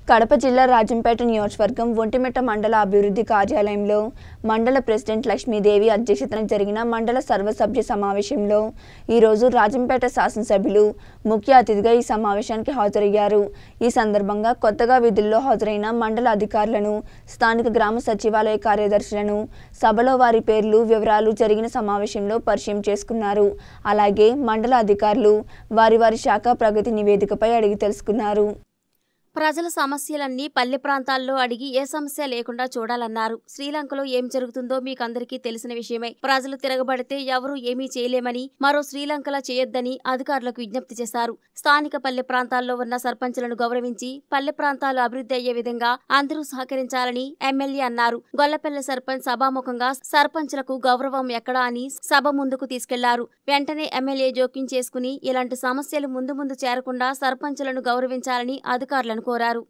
కడప జిల్లా రాజంపేట నియోజకవర్గం ఒంటిమిట్ట మండల అభివృద్ధి కార్యాలయంలో మండల ప్రెసిడెంట్ లక్ష్మీదేవి అధ్యక్షతన జరిగిన మండల సర్వసభ్య సమావేశంలో ఈరోజు రాజంపేట శాసనసభ్యులు ముఖ్య అతిథిగా ఈ సమావేశానికి హాజరయ్యారు ఈ సందర్భంగా కొత్తగా విధుల్లో హాజరైన మండల అధికారులను స్థానిక గ్రామ సచివాలయ కార్యదర్శులను సభలో వారి పేర్లు వివరాలు జరిగిన సమావేశంలో పరిచయం చేసుకున్నారు అలాగే మండల అధికారులు వారి వారి శాఖ ప్రగతి నివేదికపై అడిగి తెలుసుకున్నారు ప్రజల సమస్యలన్నీ పల్లె ప్రాంతాల్లో అడిగి ఏ సమస్య లేకుండా చూడాలన్నారు శ్రీలంకలో ఏం జరుగుతుందో మీకందరికీ తెలిసిన విషయమే ప్రజలు తిరగబడితే ఎవరూ ఏమీ చేయలేమని మరో శ్రీలంకలా చేయొద్దని అధికారులకు విజ్ఞప్తి చేశారు స్థానిక పల్లె ప్రాంతాల్లో ఉన్న సర్పంచులను గౌరవించి పల్లె ప్రాంతాలు అభివృద్ధి అయ్యే విధంగా అందరూ సహకరించాలని ఎమ్మెల్యే అన్నారు గొల్లపల్లె సర్పంచ్ సభాముఖంగా సర్పంచులకు గౌరవం ఎక్కడా అని సభ ముందుకు తీసుకెళ్లారు వెంటనే ఎమ్మెల్యే జోక్యం చేసుకుని ఇలాంటి సమస్యలు ముందు ముందు చేరకుండా సర్పంచులను గౌరవించాలని అధికారులను కోరారు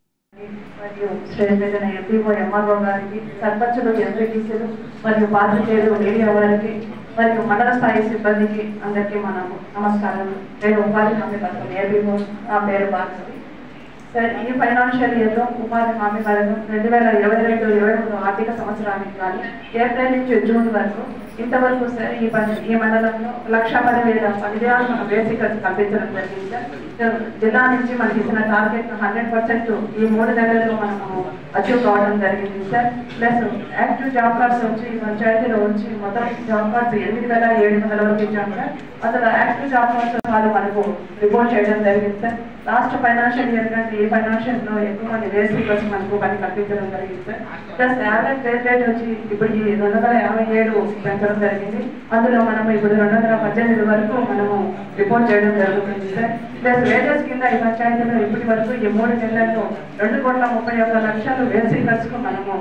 మరియు శ్రేష్ఠమైన ఎంపీఓ ఎంఆర్ఓ గారికి సర్పంచులు ఎంపీటీసీలు మరియు పాత్రికేయులు మీడియా వారికి మరియు మండల స్థాయి సిబ్బందికి అందరికీ మనము నమస్కారం నేను ఉపాధి హామీ పథకం ఏపీఓ నా పేరు భారతి సార్ ఈ ఫైనాన్షియల్ ఇయర్లో ఉపాధి హామీ పథకం రెండు వేల ఇరవై రెండు ఇరవై మూడు ఆర్థిక సంవత్సరానికి కానీ ఏప్రిల్ నుంచి జూన్ వరకు ఇంతవరకు సార్ ఈ పని ఈ మండలంలో లక్ష పదివేల పదివేలు మన బేసిక్ కల్పించడం జరిగింది సార్ జిల్లా నుంచి మనకి ఇచ్చిన టార్గెట్ హండ్రెడ్ పర్సెంట్ ఈ మూడు నెలల్లో మనము అచీవ్ కావడం జరిగింది sir plus active job cards వచ్చి ఈ పంచాయతీలో వచ్చి మొత్తం జాబ్ కార్డ్స్ ఎనిమిది వేల ఏడు వందల వరకు ఇచ్చాం సార్ అసలు యాక్టివ్ జాబ్ కార్డ్స్ వాళ్ళు మనకు రిపోర్ట్ చేయడం జరిగింది సార్ లాస్ట్ ఫైనాన్షియల్ ఇయర్ కంటే ఈ ఫైనాన్షియల్ లో ఎక్కువ మంది వేసీకర్స్ మనకు పని కల్పించడం జరిగింది sir plus average wage rate వచ్చి ఇప్పుడు ఈ రెండు వందల యాభై ఏడు పెంచడం జరిగింది అందులో మనం ఇప్పుడు రెండు వందల పద్దెనిమిది వరకు మనము రిపోర్ట్ చేయడం జరుగుతుంది సార్ ప్లస్ వేజెస్ కింద ఈ పంచాయతీలో ఇప్పటి వరకు ఈ మూడు నెలల్లో రెండు కోట్ల ముప్పై ఒక్క లక్షలు వేసీకర్స్ కు మనము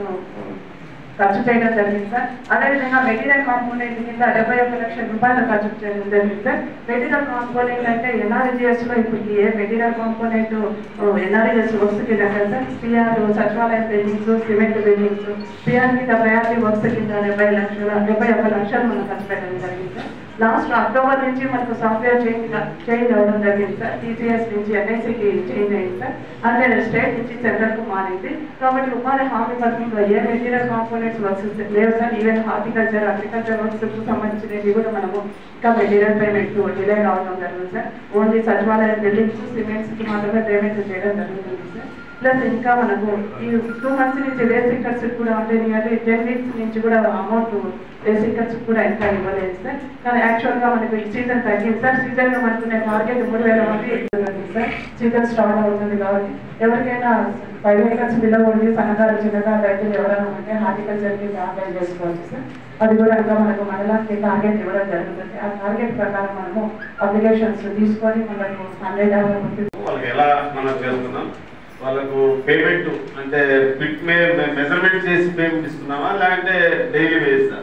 ఖర్చు చేయడం జరిగింది సార్ అదేవిధంగా మెటీరియల్ కాంపోనెంట్ కింద డెబ్బై ఒక్క లక్షల రూపాయలు ఖర్చు చేయడం జరిగింది సార్ మెటీరియల్ కాంపోనెంట్ అంటే ఎన్ఆర్జిఎస్ లో ఇప్పుడు ఏ మెటీరియల్ కాంపోనెంట్ ఎన్ఆర్జిఎస్ వర్క్స్ కింద కదా సార్ పిఆర్ సచివాలయం బిల్డింగ్స్ సిమెంట్ బిల్డింగ్స్ పిఆర్ కింద ప్రయారిటీ వర్క్స్ కింద డెబ్బై లక్షల డెబ్బై ఒక్క లక్షలు మనం ఖర్చు పెట్టడం జరిగింది సార్ లాస్ట్ అక్టోబర్ నుంచి మనకు సాఫ్ట్వేర్ చేంజ్ చేంజ్ అవ్వడం జరిగింది సార్ టీసీఎస్ నుంచి ఎన్ఐసికి చేంజ్ అయింది సార్ అంటే స్టేట్ నుంచి సెంట్రల్ కు మారింది కాబట్టి ఉపాధి హామీ పథకంలో ఏ మెటీరియల్ కాంపోనెంట్స్ వర్క్స్ లేవు sir even horticulture agriculture works కు సంబంధించినవి కూడా మనము ఇంకా మెటీరియల్ పేమెంట్ డిలే కావడం జరుగుతుంది సార్ ఓన్లీ సచివాలయ బిల్డింగ్స్ సిమెంట్స్ కి మాత్రమే పేమెంట్ చేయడం జరుగుతుంది సార్ ప్లస్ ఇంకా మనకు ఈ టూ మంత్స్ నుంచి బేసిక్ ఖర్చు కూడా అంటే నియర్లీ టెన్ వీక్స్ నుంచి కూడా అమౌంట్ బేసిక్ ఖర్చు కూడా ఇంకా ఇవ్వలేదు సార్ కానీ యాక్చువల్ గా మనకు ఈ సీజన్ తగ్గింది సార్ సీజన్ లో మనకు నేను టార్గెట్ మూడు వేల మంది ఇస్తుంది సార్ సీజన్ స్టార్ట్ అవుతుంది కాబట్టి ఎవరికైనా ఫైవ్ ఏకర్స్ బిలో ఉండి సన్నకారు చిన్నకారు రైతులు ఎవరైనా ఉంటే హార్టికల్చర్ కి అప్లై చేసుకోవచ్చు సార్ అది కూడా ఇంకా మనకు మండలానికి టార్గెట్ ఇవ్వడం జరుగుతుంది ఆ టార్గెట్ ప్రకారం మనము అప్లికేషన్స్ తీసుకొని మనకు హండ్రెడ్ వాళ్ళకి ఎలా మనం చేస్తున్నాం వాళ్ళకు పేమెంట్ అంటే పిట్ మే మెజర్మెంట్ చేసి పేమెంట్ ఇస్తున్నామా లేదంటే డైలీ వేస్తా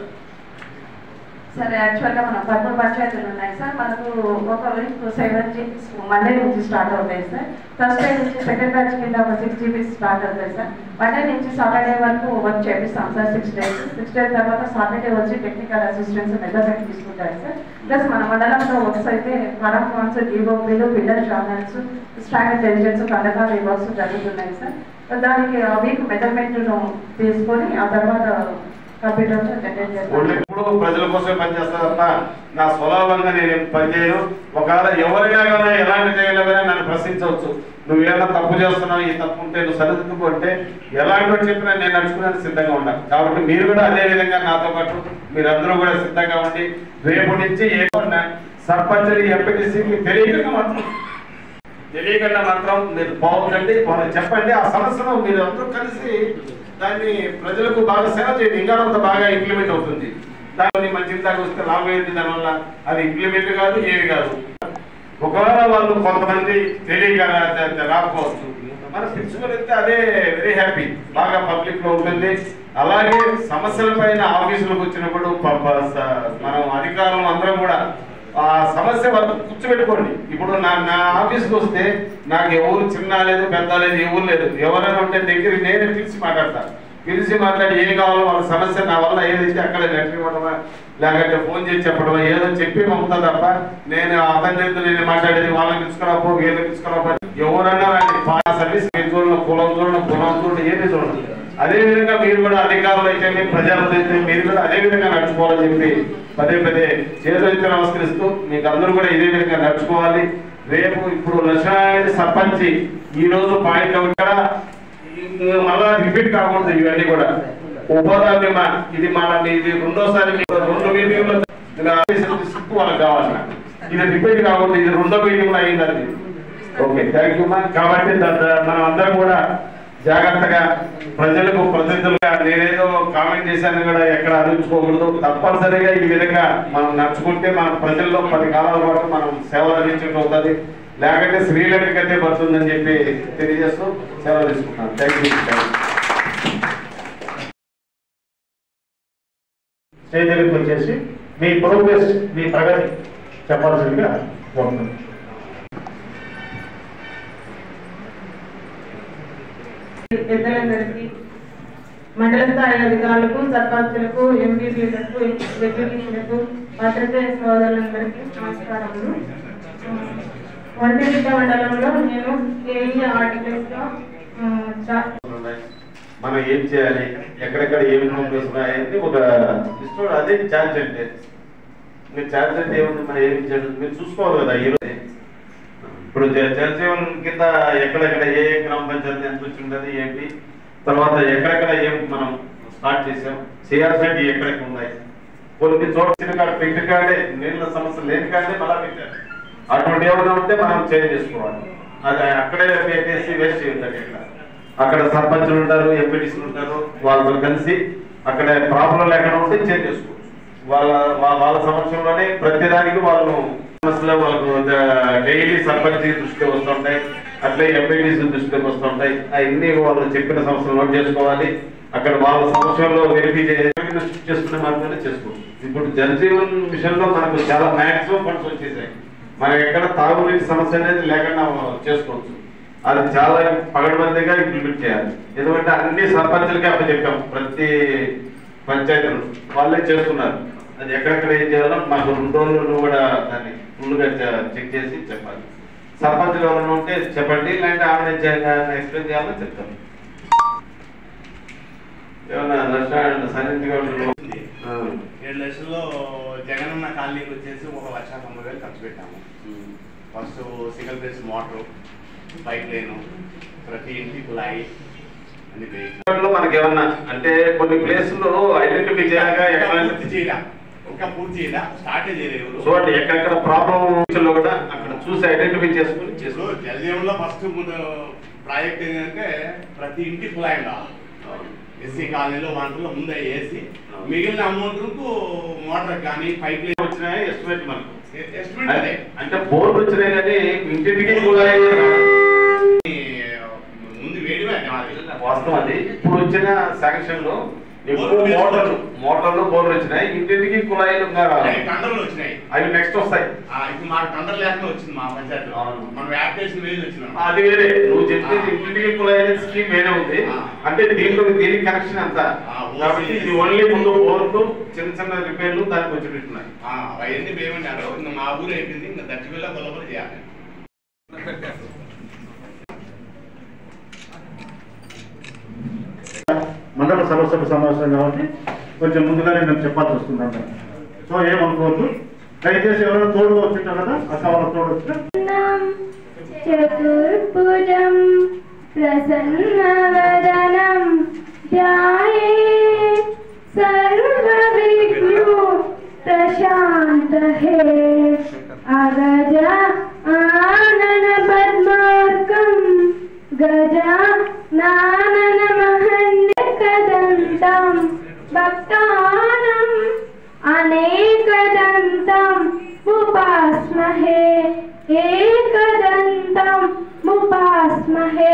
సరే యాక్చువల్గా మన పదమూడు పంచాయతీలు ఉన్నాయి సార్ మనకు ఒక వీక్ సెవెన్ జీబీస్ మండే నుంచి స్టార్ట్ అవుతాయి సార్ ఫస్ట్ డే నుంచి సెకండ్ బ్యాచ్ కింద ఒక సిక్స్ జీబీస్ స్టార్ట్ అవుతాయి సార్ మండే నుంచి సాటర్డే వరకు వర్క్ చేపిస్తాం sir six days six days తర్వాత సాటర్డే వచ్చి టెక్నికల్ అసిస్టెన్స్ మెజర్మెంట్ తీసుకుంటారు సార్ ప్లస్ మన మండలంలో వర్క్స్ అయితే కరం ఫాన్స్ డిఓపీలు పిల్లర్ ఛానల్స్ స్టాండ్ ఇంటెలిజెన్స్ కండకాలు ఈ వర్క్స్ జరుగుతున్నాయి సార్ దానికి ఆ వీక్ మెజర్మెంట్ తీసుకొని ఆ తర్వాత కంప్యూటర్లో జనరేట్ చేస్తాం ఓన్లీ ఇప్పుడు ప్రజల కోసమే పనిచేస్తా తప్ప నా స్వలాభంగా నేను ఏం పనిచేయను ఒకవేళ ఎవరైనా కానీ ఎలాంటి చేయలేమైనా నన్ను ప్రశ్నించవచ్చు నువ్వు ఏమైనా తప్పు చేస్తున్నావు ఈ తప్పు ఉంటే నువ్వు సరిదిద్దుకు అంటే ఎలాంటి వాడు చెప్పినా నేను నడుచుకునేందుకు సిద్ధంగా ఉంటాను కాబట్టి మీరు కూడా అదే విధంగా నాతో పాటు మీరందరూ కూడా సిద్ధంగా ఉండి రేపు నుంచి ఏ సర్పంచ్ ఎంపీటీసీకి తెలియకుండా మాత్రం తెలియకుండా మాత్రం మీరు బాగుందండి వాళ్ళకి చెప్పండి ఆ సమస్యను మీరు అందరూ కలిసి దాన్ని ప్రజలకు బాగా సేవ చేయండి ఇంకా అంత బాగా ఇంప్లిమెంట్ అవుతుంది దాన్ని మంచి దాకా వస్తే లాభం ఏంటి దానివల్ల అది ఇంప్లిమెంట్ కాదు ఏమి కాదు ఒకవేళ వాళ్ళు కొంతమంది తెలియక రా- రాకపోవచ్చు మన ప్రిన్సిపల్ అయితే అదే వెరీ హ్యాపీ బాగా పబ్లిక్ లో ఉంటుంది అలాగే సమస్యల పైన ఆఫీసులకు వచ్చినప్పుడు ప- ప- స- మనం అధికారులు అందరం కూడా ఆ సమస్య వాళ్ళు కూర్చోబెట్టుకోండి ఇప్పుడు నా నా ఆఫీస్కి వస్తే నాకు ఎవరు చిన్న లేదు పెద్ద లేదు ఎవరు లేదు ఎవరైనా ఉంటే దగ్గర నేనే పిలిచి మాట్లాడతా పిలిచి మాట్లాడి ఏం కావాలో వాళ్ళ సమస్య నా వల్ల ఏదైతే అక్కడ లెటర్ ఇవ్వడమా లేకపోతే ఫోన్ చేసి చెప్పడమా ఏదో చెప్పి పంపుతా తప్ప నేను అతని నేను మాట్లాడేది వాళ్ళని తీసుకురాపో వీళ్ళని తీసుకురాపో ఎవరన్నా రాండి. మా సర్వీస్ జోన్లో కులం చూడండి కులం చూడండి ఏది చూడండి అదే విధంగా మీరు కూడా అధికారులు అయితే ప్రజలు అయితే మీరు కూడా అదే విధంగా నడుచుకోవాలని చెప్పి పదే పదే చేతులైతే నమస్కరిస్తూ మీకు అందరూ కూడా ఇదే విధంగా నడుచుకోవాలి రేపు ఇప్పుడు లక్ష్మీ సర్పంచ్ ఈ రోజు పాయింట్ ఇక్కడ మళ్ళా రిపీట్ కాకూడదు ఇవన్నీ కూడా ఉపాధి మా ఇది మన ఇది రెండోసారి మీకు రెండు మీటింగ్లో స్లిప్ వాళ్ళకి కావాలి నాకు. ఇది రిపీట్ కాకూడదు ఇది రెండో మీటింగ్ లో అయిందండి ఓకే థ్యాంక్ యూ మా కాబట్టి ద- ద- మనం అందరం కూడా జాగ్రత్తగా ప్రజలకు ప్రతినిధులుగా నేనేదో కామెంట్ చేశాను కూడా ఎక్కడ అందించుకోకూడదు తప్పనిసరిగా ఈ విధంగా మనం నడుచుకుంటే మన ప్రజల్లో పది కాలాల పాటు మనం సేవలు అందించడం అవుతుంది లేకపోతే శ్రీలంకకైతే పడుతుందని చెప్పి తెలియజేస్తూ సెలవు తీసుకుంటాను థ్యాంక్ యూ స్టేజ్ దగ్గరికి వచ్చేసి మీ ప్రోగ్రెస్ మీ ప్రగతి చెప్పాల్సిందిగా కోరుతున్నాను పెద్దలందరికీ మండల స్థాయి అధికారులకు సర్పంచులకు ఎంపీపీలకు వెడ్యుటీలకు పత్రికా సోదరులందరికీ నమస్కారములు వంటగిట్ట మండలంలో నేను కేఈ ఆర్టికల్స్ గా ఆ, చా- మనం ఏం చేయాలి ఎక్కడెక్కడ ఏం ప్రోగ్రెస్ ఉన్నాయని ఒక లిస్ట్ అదే ఛార్జ్ అంటే మీరు ఛార్జ్ అంటే ఏముంది మనం ఏమి చేయాలి మీరు చూసుకోవాలి కదా ఈ రోజు ఇప్పుడు జ- జలజీవన్ కింద ఎక్కడెక్కడ ఏ ఏ గ్రామ పంచాయతీ ఎంత వచ్చి ఉన్నది ఏంటి తర్వాత ఎక్కడెక్కడ ఏం మనం స్టార్ట్ చేసాం చేయాల్సినవి ఎక్కడెక్కడ ఉన్నాయి కొన్ని చోట్ల కాడ పెట్టి కాడే నీళ్ళ సమస్య లేని కాడే మళ్ళా పెట్టారు అటువంటి ఏమైనా ఉంటే మనం చేంజ్ చేసుకోవాలి అది అక్కడే పెట్టేసి వేస్ట్ చేయొద్దు ఇక్కడ అక్కడ సర్పంచులు ఉంటారు ఎంపీటీసీలు ఉంటారు వాళ్ళతో కలిసి అక్కడ ప్రాబ్లం ఎక్కడ ఉంటే చేంజ్ చేసుకోవచ్చు వాళ్ళ వా- వాళ్ళ సమక్షంలోనే ప్రతిదానికి వాళ్ళు సమస్యలు వాళ్ళకు డైలీ సర్పంచ్ దృష్టికి వస్తుంటాయి అట్లే ఎంపీటీసీ దృష్టికి వస్తుంటాయి అవన్నీ వాళ్ళు చెప్పిన సమస్యలు నోట్ చేసుకోవాలి అక్కడ వాళ్ళ సమస్యల్లో వెరిఫై చేసుకునే మార్గంలో చేసుకోవచ్చు ఇప్పుడు జలజీవన్ విషయంలో మనకు చాలా మాక్సిమం ఫండ్స్ వచ్చేసాయి మనం ఎక్కడ తాగునీటి సమస్య అనేది లేకుండా చేసుకోవచ్చు అది చాలా పగడబందిగా ఇంప్లిమెంట్ చేయాలి ఎందుకంటే అన్ని సర్పంచులకి అప్పచెప్పాం ప్రతి పంచాయతీలు వాళ్ళే చేస్తున్నారు అది ఎక్కడెక్కడ ఏం చేయాలో మాకు రెండు రోజులు కూడా దాన్ని ఫుల్గా చెక్ చేసి చెప్పాలి సర్పంచులు ఎవరైనా ఉంటే చెప్పండి లేదంటే ఆమె ఎక్స్ప్లెయిన్ చేయాలో చెప్తాను ఏమన్నా లక్ష సన్నిధిగా ఏడు లక్షల్లో జగనన్న కాలనీకి వచ్చేసి ఒక లక్ష తొంభై వేలు ఖర్చు పెట్టాము first single phase motor pipeline ప్రతి ఇంటి కుళాయి అన్ని వేయించాం. లో మనకి ఏమన్నా అంటే కొన్ని ప్లేసులు ఐడెంటిఫై చేయగా ఇంకా ఎక్కడ పూర్తి చేయలే ఇంకా పూర్తి చేయలే స్టార్ట్ చేయలేదు చూడండి ఎక్కడెక్కడ ప్రాబ్లం లో కూడా అక్కడ చూసి ఐడెంటిఫై చేసుకుని ఇప్పుడు చేసుకోవాలి జలజీవన్లో ఫస్ట్ ముందు ప్రాజెక్ట్ ఏంటంటే ప్రతి ఇంటి కుళాయి కావాలి ఎస్సీ కాలనీలో వంటలో ముందే వేసి మిగిలిన అమౌంట్ మోటార్ కానీ పైప్ లైన్ వచ్చినాయి ఎస్టిమేట్ మనకు ఎస్టిమేట్ అదే అంటే బోర్డు వచ్చినాయి కానీ ఇంటింటికి కూడా ముందు వేడివే అది వాస్తవం అది ఇప్పుడు వచ్చిన శాంక్షన్ లో ఎక్కువ మోటార్లు మోటార్లు బోర్డు వచ్చినాయి ఇంటింటికి కుళాయిలు ఇంకా రావాలి. అవి టండర్లు వచ్చినాయి అవి నెక్స్ట్ వస్తాయి ఆ, ఇప్పుడు మాకు టండర్ లేకుండా వచ్చింది మా పంచాయతీలో అవును. మనం యాప్లికేషన్ వేసి వచ్చినాం అది వేరే నువ్వు చెప్పేది ఇంటింటికి కుళాయి స్కీమ్ వేరే ఉంది ఆ. అంటే దీంట్లో దీనికి కనెక్షన్ అంతా ఆ, ఓసీ. కాబట్టి ఇది ఓన్లీ ముందు బోర్డు చిన్న చిన్న రిపేర్లు దానికి వచ్చి పెట్టున్నాయి ఆ, అవన్నీ పేమెంటారు ఇంకా మా ఊరు అయిపోయింది ఇంకా దచ్చిపిల్ల గొల్లపల్లి చేయాలి మండల సర్వసభ సమావేశం కాబట్టి కొంచెం ముందుగానే నేను చెప్పాల్సి వస్తుంది అంట సో ఏమనుకోవద్దు దయచేసి ఎవరైనా తోడుగా వచ్చింటారు కదా అక్క వాళ్ళ తోడు వచ్చిన చతుర్భుజం ప్రసన్నవదనం ధ్యాయే సర్వవిఘ్నో ప్రశాంతహే అగజ ఆనన పద్మార్కం గజ నానన మహన్యకదంతం భక్తానం అనేకదంతం ఉపాస్మహే ఏకదంతం ముపాస్మహే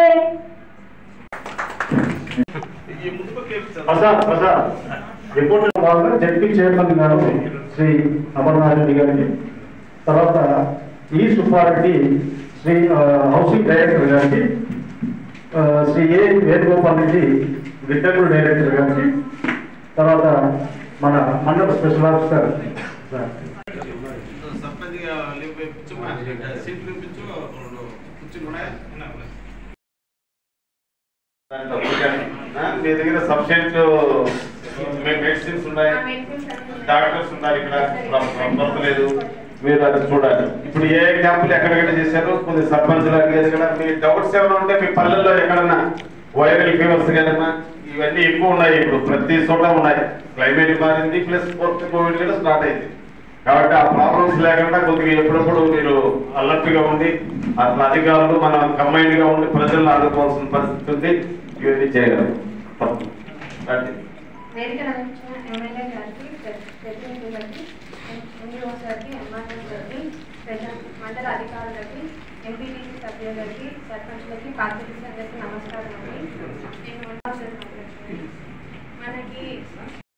ప్రసాద్ ప్రసాద్ రిపోర్ట్ భాగంగా జడ్పీ చైర్మన్ గారు శ్రీ అమర్నాథ్ గారికి తర్వాత ఈ సుబ్బారెడ్డి శ్రీ ఆ, హౌసింగ్ డైరెక్టర్ గారికి ఆ, Shri A Venugopal Reddy vitamin director గారికి తర్వాత మన మండల స్పెషల్ ఆఫీసర్ సర్పంచ్ సీట్లు ఇప్పించు కూర్చుని దాంట్లో ఊరికనే. ఆ, మీ దగ్గర సబ్స్టెంట్ మెడిసిన్స్ ఉన్నాయి డాక్టర్స్ ఉన్నారు ఇక్కడ పడతలేదు మీరు అది చూడాలి ఇప్పుడు ఏ క్యాంపులు ఎక్కడెక్కడ చేశారు కొద్ది సర్పంచులు అడిగేది కూడా మీ డౌట్స్ ఏమైనా ఉంటే మీ పల్లెల్లో ఎక్కడన్నా వైరల్ ఫీవర్స్ కదమ్మా ఇవన్నీ ఎక్కువ ఉన్నాయి ఇప్పుడు ప్రతి చోట ఉన్నాయి క్లైమేట్ మారింది ప్లస్ ఫోర్త్ కోవిడ్ కూడా స్టార్ట్ అయింది కాబట్టి ఆ ప్రాబ్లమ్స్ లేకుండా కొద్దిగా ఎప్పుడప్పుడు మీరు అలర్ట్ గా ఉండి అసలు అధికారులు మనం కంబైన్డ్ గా ఉండి ప్రజలను ఆదుకోవాల్సిన పరిస్థితి ఉంది ఇవన్నీ చేయగలం తప్పు. రండి. వేదిక అందించిన ఎమ్మెల్యే గారికి ప్రతినిధులకి ఎంఈఓ గారికి ఎంఆర్ఓ గారికి మండల అధికారులకి ఎంపీటీసీ సభ్యులకి సర్పంచులకి పాత్రికేయులకి అందరికీ నమస్కారం